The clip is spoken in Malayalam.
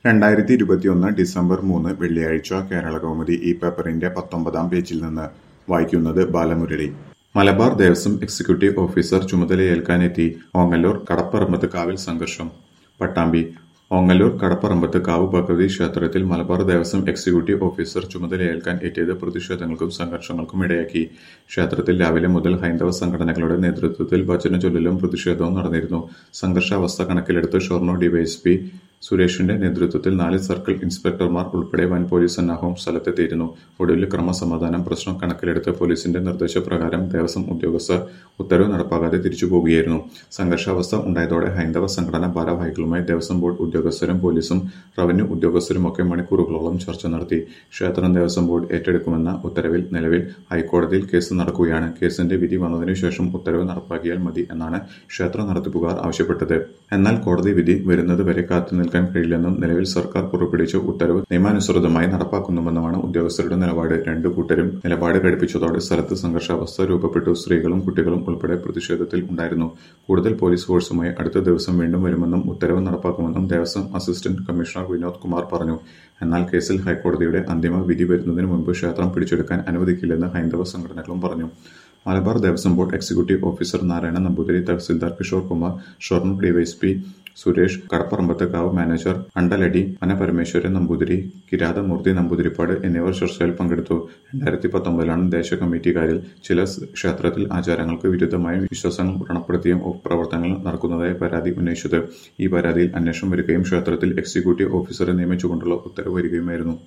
രണ്ടായിരത്തി ഇരുപത്തിയൊന്ന് ഡിസംബർ മൂന്ന് വെള്ളിയാഴ്ച കേരളകൗമുദി ഈ പേപ്പറിന്റെ പത്തൊമ്പതാം പേജിൽ നിന്ന് വായിക്കുന്നത് ബാലമുരളി മലബാർ ദേവസ്വം എക്സിക്യൂട്ടീവ് ഓഫീസർ ചുമതലയേൽക്കാനെത്തി ഓങ്ങല്ലൂർ കടപ്പറമ്പത്ത് കാവിൽ സംഘർഷം പട്ടാമ്പി ഓങ്ങല്ലൂർ കടപ്പറമ്പത്ത് കാവ് ഭഗവതി ക്ഷേത്രത്തിൽ മലബാർ ദേവസ്വം എക്സിക്യൂട്ടീവ് ഓഫീസർ ചുമതലയേൽക്കാൻ എത്തിയത് പ്രതിഷേധങ്ങൾക്കും സംഘർഷങ്ങൾക്കും ഇടയാക്കി ക്ഷേത്രത്തിൽ രാവിലെ മുതൽ ഹൈന്ദവ സംഘടനകളുടെ നേതൃത്വത്തിൽ ഭജന ചൊല്ലലും പ്രതിഷേധവും നടന്നിരുന്നു സംഘർഷാവസ്ഥ കണക്കിലെടുത്ത് ഷൊർണൂർ ഡിവൈഎസ്പി സുരേഷിന്റെ നേതൃത്വത്തിൽ നാല് സർക്കിൾ ഇൻസ്പെക്ടർമാർ ഉൾപ്പെടെ വൻ പോലീസ് സന്നാഹവും സ്ഥലത്തെത്തിയിരുന്നു ഒടുവിൽ ക്രമസമാധാനം പ്രശ്നം കണക്കിലെടുത്ത് പോലീസിന്റെ നിർദ്ദേശപ്രകാരം ദേവസ്വം ഉദ്യോഗസ്ഥർ ഉത്തരവ് നടപ്പാക്കാതെ തിരിച്ചു പോകുകയായിരുന്നു സംഘർഷാവസ്ഥ ഉണ്ടായതോടെ ഹൈന്ദവ സംഘടനാ ഭാരവാഹികളുമായി ദേവസ്വം ബോർഡ് ഉദ്യോഗസ്ഥരും പോലീസും റവന്യൂ ഉദ്യോഗസ്ഥരുമൊക്കെ മണിക്കൂറുകളോളം ചർച്ച നടത്തി ക്ഷേത്രം ദേവസ്വം ബോർഡ് ഏറ്റെടുക്കുമെന്ന ഉത്തരവിൽ നിലവിൽ ഹൈക്കോടതിയിൽ കേസ് നടക്കുകയാണ് കേസിന്റെ വിധി വന്നതിനു ശേഷം ഉത്തരവ് നടപ്പാക്കിയാൽ മതി എന്നാണ് ക്ഷേത്ര നടത്തിപ്പുകാർ ആവശ്യപ്പെട്ടത് എന്നാൽ കോടതി വിധി വരുന്നത് വരെ കാത്തു നിൽക്കാൻ കഴിയില്ലെന്നും നിലവിൽ സർക്കാർ പുറപ്പെടുവിച്ച ഉത്തരവ് നിയമാനുസൃതമായി നടപ്പാക്കുന്നുവെന്നുമാണ് ഉദ്യോഗസ്ഥരുടെ നിലപാട് രണ്ടു കൂട്ടരും നിലപാട് ഘടിപ്പിച്ചതോടെ സ്ഥലത്ത് സംഘർഷാവസ്ഥ രൂപപ്പെട്ടു സ്ത്രീകളും കുട്ടികളും ഉൾപ്പെടെ പ്രതിഷേധത്തിൽ ഉണ്ടായിരുന്നു കൂടുതൽ പോലീസ് ഫോഴ്സുമായി അടുത്ത ദിവസം വീണ്ടും വരുമെന്നും ഉത്തരവ് നടപ്പാക്കുമെന്നും ദേവസ്വം അസിസ്റ്റന്റ് കമ്മീഷണർ വിനോദ് കുമാർ പറഞ്ഞു എന്നാൽ കേസിൽ ഹൈക്കോടതിയുടെ അന്തിമ വിധി വരുന്നതിന് മുൻപ് ക്ഷേത്രം പിടിച്ചെടുക്കാൻ അനുവദിക്കില്ലെന്ന് ഹൈന്ദവ സംഘടനകളും പറഞ്ഞു Malabar Devaswom board executive officer Narayana Namboothiri tahsildar Kishore Kumar Shoranur DYSP Suresh Kadapparambathkavu manager Andaladi Manaparameswaran Namboothiri Kirathamoorthy Namboothiripad എന്നിവർ ചർച്ചയിൽ പങ്കെടുത്തു രണ്ടായിരത്തി പത്തൊമ്പതിലാണ് ദേശ കമ്മിറ്റിക്കാരിൽ ചില ക്ഷേത്രത്തിൽ ആചാരങ്ങൾക്ക് വിരുദ്ധമായ വിശ്വാസങ്ങൾ വ്രണപ്പെടുത്തിയും പ്രവർത്തനങ്ങൾ നടക്കുന്നതായി പരാതി ഉന്നയിച്ചത് ഈ പരാതിയിൽ അന്വേഷണം വരികയും ക്ഷേത്രത്തിൽ എക്സിക്യൂട്ടീവ് ഓഫീസറെ നിയമിച്ചുകൊണ്ടുള്ള ഉത്തരവ് വരികയുമായിരുന്നു